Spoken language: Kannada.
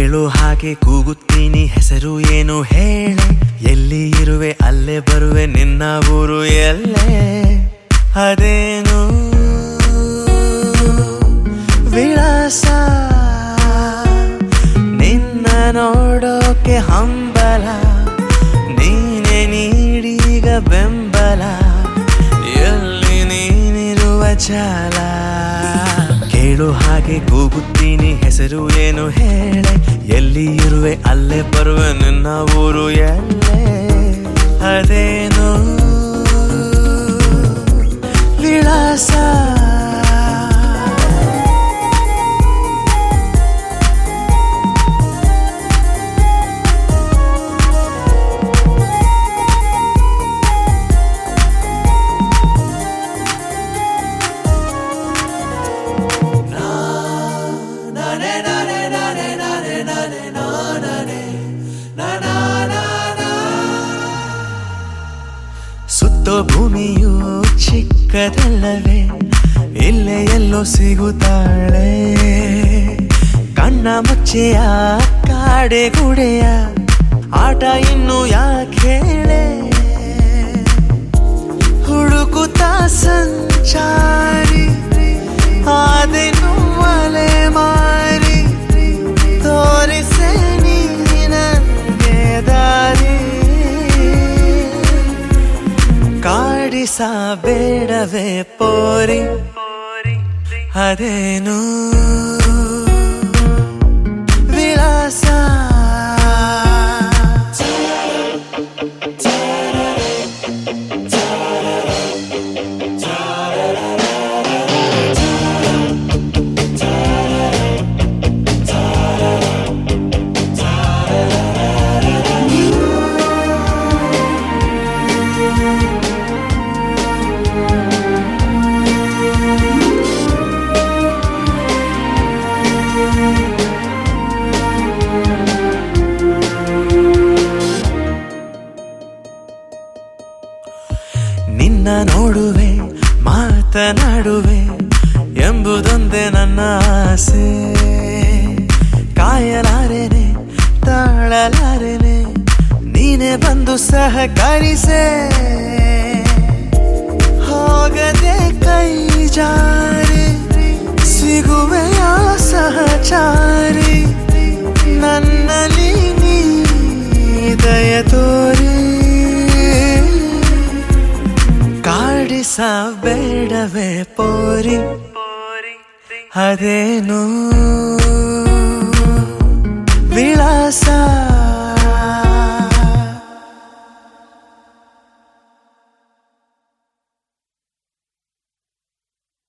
ಕೇಳು ಹಾಗೆ ಕೂಗುತ್ತೀನಿ ಹೆಸರು ಏನು ಹೇಳೆ ಎಲ್ಲಿ ಇರುವೆ ಅಲ್ಲೇ ಬರುವೆ ನಿನ್ನ ಊರು ಎಲ್ಲೇ ಅದೇನು ವಿಳಾಸ ನಿನ್ನ ನೋಡೋಕೆ ಹಂಬಲ ನೀನೆ ನೀಡೀಗ ಬೆಂಬಲ ಎಲ್ಲಿ ನೀನಿರುವ ಚಾಲ ಕೇಳು ಹಾಗೆ ಕೂಗುತ್ತೀನಿ ಹೆಸರು ಏನು ಹೇಳೆ ಎಲ್ಲಿ ಇರುವೆ ಅಲ್ಲೇ ಬರುವೆ ನಿನ್ನ ಊರು ಎಲ್ಲೇ ಅದೇನು ವಿಳಾಸ ಸುತ್ತೋ ಭೂಮಿಯು ಚಿಕ್ಕದಲ್ಲವೇ ಇಲ್ಲೇ ಎಲ್ಲೋ ಸಿಗುತ್ತಾಳೆ ಕಣ್ಣ ಮುಚ್ಚೆಯ ಕಾಡೆ ಗುಡೆಯ ಆಟ ಇನ್ನು ಯಾಕೆ ಹೇಳೆ ಹುಡುಕುತ್ತಾ ಸಂಚಾರಿ ಆದೆನು ಅಲೆ ಮಾರಿ ತೋರಿಸೆ ನೀ ನನಗೆ ದಾರಿ ಕಾಡಿಸಬೇಡವೇ ಪೋರಿ ಅದೇನು ವಿಳಾಸ ನಿನ್ನ ನೋಡುವೆ ಮಾತನಾಡುವೆ ಎಂಬುದೊಂದೇ ನನ್ನ ಆಸೆ ಕಾಯಲಾರೆನೆ ತಾಳಲಾರೆನೆ ನೀನೆ ಬಂದು ಸಹಕರಿಸೆ ಹೋಗದೆ ಕೈ ಜಾರಿ ಸಿಗುವೆಯ ಸಹಚಾರಿ ನನ್ನಲ್ಲಿ ನೀ ದಯ ತೋರಿ ಕಾಡಿಸಬೇಡವೇ ಪೋರಿ ಅದೇನು ವಿಳಾಸ